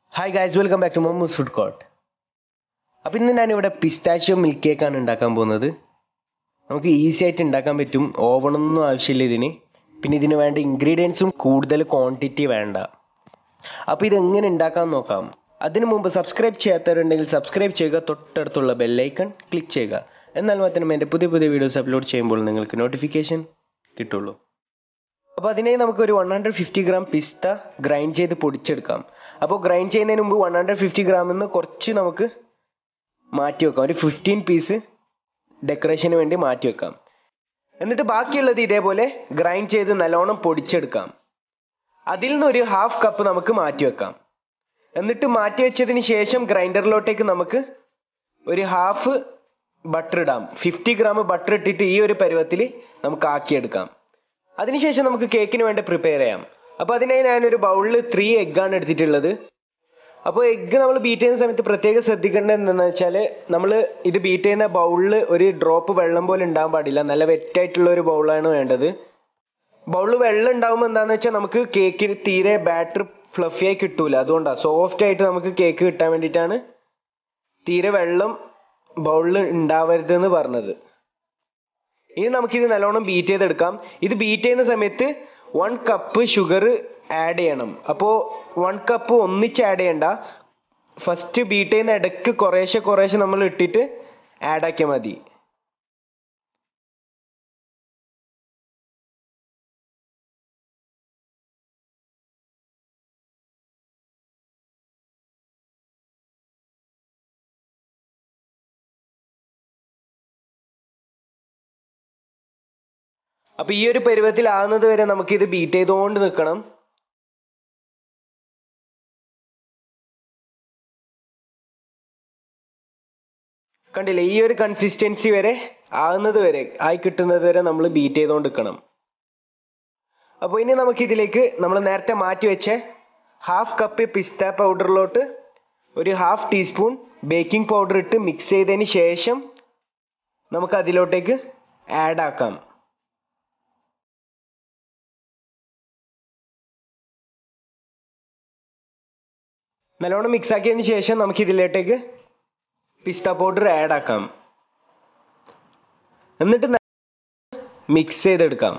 hi guys welcome back to Momos food court അപ്പോൾ ഇന്ന് ഞാനിവിടെ പിസ്താഷ്യോ മിൽക്ക് കേക്കാണ് ഉണ്ടാക്കാൻ പോകുന്നത് നമുക്ക് ഈസി ആയിട്ട് ഉണ്ടാക്കാൻ പറ്റും ഓവണൊന്നും ആവശ്യമില്ല ഇതിന് പിന്നെ ഇതിന് വേണ്ട ഇൻഗ്രീഡിയൻസും കൂടുതൽ ക്വാണ്ടിറ്റി വേണ്ട അപ്പോൾ ഇത് എങ്ങനെ ഉണ്ടാക്കാൻ നോക്കാം അതിനു മുമ്പ് സബ്സ്ക്രൈബ് ചെയ്യാത്തവരുണ്ടെങ്കിൽ സബ്സ്ക്രൈബ് ചെയ്യുക തൊട്ടടുത്തുള്ള ബെല്ലൈക്കൺ ക്ലിക്ക് ചെയ്യുക എന്നാൽ മാത്രമേ എൻ്റെ പുതിയ പുതിയ വീഡിയോസ് അപ്ലോഡ് ചെയ്യുമ്പോൾ നിങ്ങൾക്ക് നോട്ടിഫിക്കേഷൻ കിട്ടുള്ളൂ അപ്പോൾ അതിനായി നമുക്ക് ഒരു വൺ ഹൺഡ്രഡ് ഫിഫ്റ്റി ഗ്രാം പിസ്ത ഗ്രൈൻഡ് ചെയ്ത് പൊടിച്ചെടുക്കാം അപ്പോൾ ഗ്രൈൻഡ് ചെയ്യുന്നതിന് മുമ്പ് വൺ ഹൺഡ്രഡ് ഫിഫ്റ്റി ഗ്രാമിൽ നിന്ന് കുറച്ച് നമുക്ക് മാറ്റി വെക്കാം ഒരു ഫിഫ്റ്റീൻ പീസ് ഡെക്കറേഷന് വേണ്ടി മാറ്റി വെക്കാം എന്നിട്ട് ബാക്കിയുള്ളത് ഇതേപോലെ ഗ്രൈൻഡ് ചെയ്ത് നല്ലോണം പൊടിച്ചെടുക്കാം അതിൽ നിന്ന് ഒരു ഹാഫ് കപ്പ് നമുക്ക് മാറ്റി വെക്കാം എന്നിട്ട് മാറ്റി വെച്ചതിന് ശേഷം ഗ്രൈൻഡറിലോട്ടേക്ക് നമുക്ക് ഒരു ഹാഫ് ബട്ടർ ഇടാം ഫിഫ്റ്റി ഗ്രാം ബട്ടർ ഇട്ടിട്ട് ഈ ഒരു പരുവത്തിൽ നമുക്ക് ആക്കിയെടുക്കാം അതിനുശേഷം നമുക്ക് കേക്കിന് വേണ്ടി പ്രിപ്പയർ ചെയ്യാം അപ്പോൾ അതിനായി ഞാനൊരു ബൗളിൽ ത്രീ എഗ്ഗാണ് എടുത്തിട്ടുള്ളത് അപ്പോൾ എഗ്ഗ് നമ്മൾ ബീറ്റ് ചെയ്യുന്ന സമയത്ത് പ്രത്യേകം ശ്രദ്ധിക്കേണ്ടത് എന്താണെന്ന് വെച്ചാൽ നമ്മൾ ഇത് ബീറ്റ് ചെയ്യുന്ന ബൗളിൽ ഒരു ഡ്രോപ്പ് വെള്ളം പോലെ ഉണ്ടാകാൻ പാടില്ല നല്ല വെറ്റായിട്ടുള്ള ഒരു ബൗളാണ് വേണ്ടത് ബൗളിൽ വെള്ളം ഉണ്ടാകുമ്പോൾ എന്താണെന്ന് വെച്ചാൽ നമുക്ക് കേക്കിന് തീരെ ബാറ്റർ ഫ്ലഫി ആയി കിട്ടൂല അതുകൊണ്ടാണ് സോഫ്റ്റ് ആയിട്ട് നമുക്ക് കേക്ക് കിട്ടാൻ വേണ്ടിയിട്ടാണ് തീരെ വെള്ളം ബൗളിൽ ഉണ്ടാവരുതെന്ന് പറഞ്ഞത് ഇനി നമുക്കിത് നല്ലോണം ബീറ്റ് ചെയ്തെടുക്കാം ഇത് ബീറ്റ് ചെയ്യുന്ന സമയത്ത് വൺ കപ്പ് ഷുഗർ ആഡ് ചെയ്യണം അപ്പോൾ വൺ കപ്പ് ഒന്നിച്ച് ആഡ് ചെയ്യണ്ട ഫസ്റ്റ് ബീറ്റ് ചെയ്യുന്ന ഇടയ്ക്ക് കുറേശ്ശെ കുറേശ്ശെ നമ്മൾ ഇട്ടിട്ട് ആഡ് ആക്കിയാൽ മതി അപ്പൊ ഈ ഒരു പരുവത്തിൽ ആകുന്നത് വരെ നമുക്ക് ഇത് ബീറ്റ് ചെയ്തുകൊണ്ട് നിൽക്കണം കണ്ടില്ലേ ഈ ഒരു കൺസിസ്റ്റൻസി വരെ ആകുന്നത് വരെ ആയി കിട്ടുന്നത് വരെ നമ്മൾ ബീറ്റ് ചെയ്തുകൊണ്ട് നിൽക്കണം അപ്പോൾ ഇനി നമുക്ക് ഇതിലേക്ക് നമ്മൾ നേരത്തെ മാറ്റി വെച്ച ഹാഫ് കപ്പ് പിസ്ത പൗഡറിലോട്ട് ഒരു ഹാഫ് ടീസ്പൂൺ ബേക്കിംഗ് പൗഡർ ഇട്ട് മിക്സ് ചെയ്തതിന് ശേഷം നമുക്ക് അതിലോട്ടേക്ക് ആഡ് ആക്കാം നല്ലോണം മിക്സ് ആക്കിയതിന് ശേഷം നമുക്ക് ഇതിലോട്ടേക്ക് പിസ്ത പൗഡർ ആഡ് ആക്കാം എന്നിട്ട് മിക്സ് ചെയ്തെടുക്കാം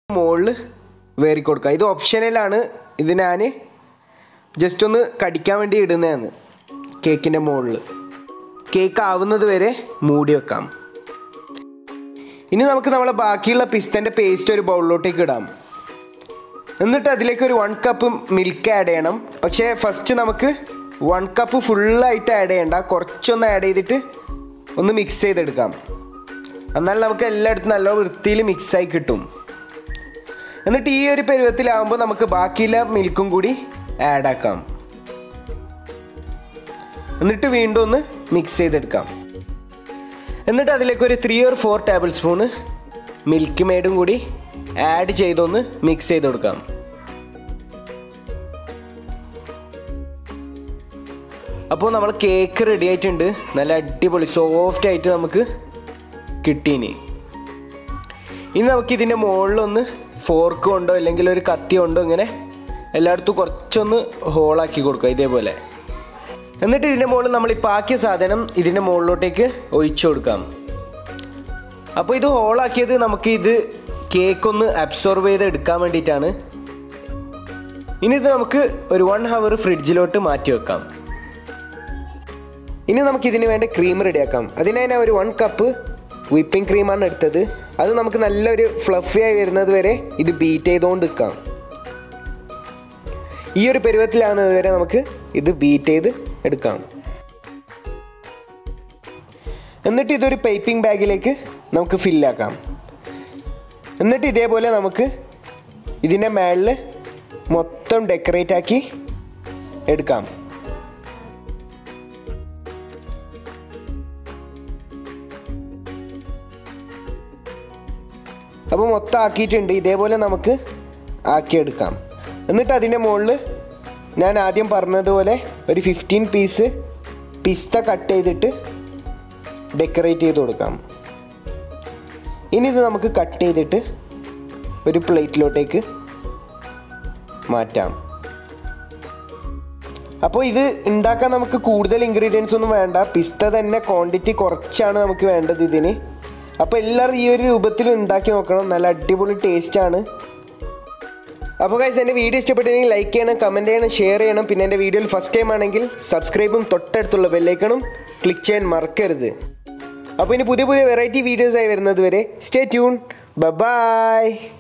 മുകളിൽ വേറി കൊടുക്കുക ഇത് ഓപ്ഷനിലാണ് ഇത് ഞാൻ ജസ്റ്റ് ഒന്ന് കടിക്കാൻ വേണ്ടി ഇടുന്നതാണ് കേക്കിൻ്റെ മുകളിൽ കേക്ക് ആവുന്നത് വരെ മൂടി വെക്കാം ഇനി നമുക്ക് നമ്മളെ ബാക്കിയുള്ള പിസ്തൻ്റെ പേസ്റ്റ് ഒരു ബൗളിലോട്ടേക്ക് ഇടാം എന്നിട്ട് അതിലേക്ക് ഒരു വൺ കപ്പ് മിൽക്ക് ആഡ് ചെയ്യണം പക്ഷേ ഫസ്റ്റ് നമുക്ക് വൺ കപ്പ് ഫുള്ളായിട്ട് ആഡ് ചെയ്യണ്ട കുറച്ചൊന്ന് ആഡ് ചെയ്തിട്ട് ഒന്ന് മിക്സ് ചെയ്തെടുക്കാം എന്നാൽ നമുക്ക് എല്ലായിടത്തും നല്ല വൃത്തിയിൽ മിക്സായി കിട്ടും എന്നിട്ട് ഈ ഒരു പരുവത്തിലാവുമ്പോൾ നമുക്ക് ബാക്കിയുള്ള മിൽക്കും കൂടി ആഡ് ആക്കാം എന്നിട്ട് വീണ്ടും ഒന്ന് മിക്സ് ചെയ്തെടുക്കാം എന്നിട്ട് അതിലേക്ക് ഒരു three or four tablespoon milk മെയ്ഡും കൂടി ആഡ് ചെയ്തൊന്ന് മിക്സ് ചെയ്ത് കൊടുക്കാം അപ്പോൾ നമ്മൾ കേക്ക് റെഡി ആയിട്ടുണ്ട് നല്ല അടിപൊളി സോഫ്റ്റ് ആയിട്ട് നമുക്ക് കിട്ടീനി ഇനി നമുക്ക് ഇതിൻ്റെ മുകളിലൊന്ന് ഫോർക്ക് കൊണ്ടോ അല്ലെങ്കിൽ ഒരു കത്തി കൊണ്ടോ ഇങ്ങനെ എല്ലായിടത്തും കുറച്ചൊന്ന് ഹോളാക്കി കൊടുക്കുക ഇതേപോലെ എന്നിട്ട് ഇതിൻ്റെ മുകളിൽ നമ്മൾ ഈ പാക്കിയ സാധനം ഇതിൻ്റെ മുകളിലോട്ടേക്ക് ഒഴിച്ചു കൊടുക്കാം അപ്പോൾ ഇത് ഹോളാക്കിയത് നമുക്ക് ഇത് കേക്ക് ഒന്ന് അബ്സോർവ് ചെയ്ത് എടുക്കാൻ വേണ്ടിയിട്ടാണ് ഇനി ഇത് നമുക്ക് ഒരു വൺ ഹവർ ഫ്രിഡ്ജിലോട്ട് മാറ്റി വെക്കാം ഇനി നമുക്ക് ഇതിന് വേണ്ട ക്രീം റെഡിയാക്കാം അതിനായി ഞാൻ ഒരു വൺ കപ്പ് വിപ്പിംഗ് ക്രീമാണ് എടുത്തത് അത് നമുക്ക് നല്ലൊരു ഫ്ലഫി ആയി വരുന്നത് വരെ ഇത് ബീറ്റ് ചെയ്തുകൊണ്ട് നിൽക്കാം ഈ ഒരു പരുവത്തിലാകുന്നത് വരെ നമുക്ക് ഇത് ബീറ്റ് ചെയ്ത് എടുക്കാം എന്നിട്ട് ഇതൊരു പൈപ്പിംഗ് ബാഗിലേക്ക് നമുക്ക് ഫില്ലാക്കാം എന്നിട്ട് ഇതേപോലെ നമുക്ക് ഇതിൻ്റെ മേളിൽ മൊത്തം ഡെക്കറേറ്റ് ആക്കി എടുക്കാം അപ്പോൾ മൊത്തം ആക്കിയിട്ടുണ്ട് ഇതേപോലെ നമുക്ക് ആക്കിയെടുക്കാം എന്നിട്ട് അതിൻ്റെ മുകളിൽ ഞാൻ ആദ്യം പറഞ്ഞതുപോലെ ഒരു ഫിഫ്റ്റീൻ പീസ് പിസ്ത കട്ട് ചെയ്തിട്ട് ഡെക്കറേറ്റ് ചെയ്ത് കൊടുക്കാം ഇനി ഇത് നമുക്ക് കട്ട് ചെയ്തിട്ട് ഒരു പ്ലേറ്റിലോട്ടേക്ക് മാറ്റാം അപ്പോൾ ഇത് ഉണ്ടാക്കാൻ നമുക്ക് കൂടുതൽ ഇൻഗ്രീഡിയൻസ് ഒന്നും വേണ്ട പിസ്ത തന്നെ ക്വാണ്ടിറ്റി കുറച്ചാണ് നമുക്ക് വേണ്ടത് ഇതിന് അപ്പോൾ എല്ലാവരും ഈ ഒരു രൂപത്തിൽ ഉണ്ടാക്കി നോക്കണം നല്ല അടിപൊളി ടേസ്റ്റാണ് അപ്പോൾ ഗൈസ് എൻ്റെ വീഡിയോ ഇഷ്ടപ്പെട്ടെങ്കിൽ ലൈക്ക് ചെയ്യണം കമൻറ്റ് ചെയ്യണം ഷെയർ ചെയ്യണം പിന്നെ എൻ്റെ വീഡിയോയിൽ ഫസ്റ്റ് ടൈം ആണെങ്കിൽ സബ്സ്ക്രൈബും തൊട്ടടുത്തുള്ള ബെല്ലൈക്കണും ക്ലിക്ക് ചെയ്യാൻ മറക്കരുത് അപ്പോൾ ഇനി പുതിയ പുതിയ വെറൈറ്റി വീഡിയോസ് ആയി വരുന്നത് വരെ സ്റ്റേ ട്യൂൺ ബൈ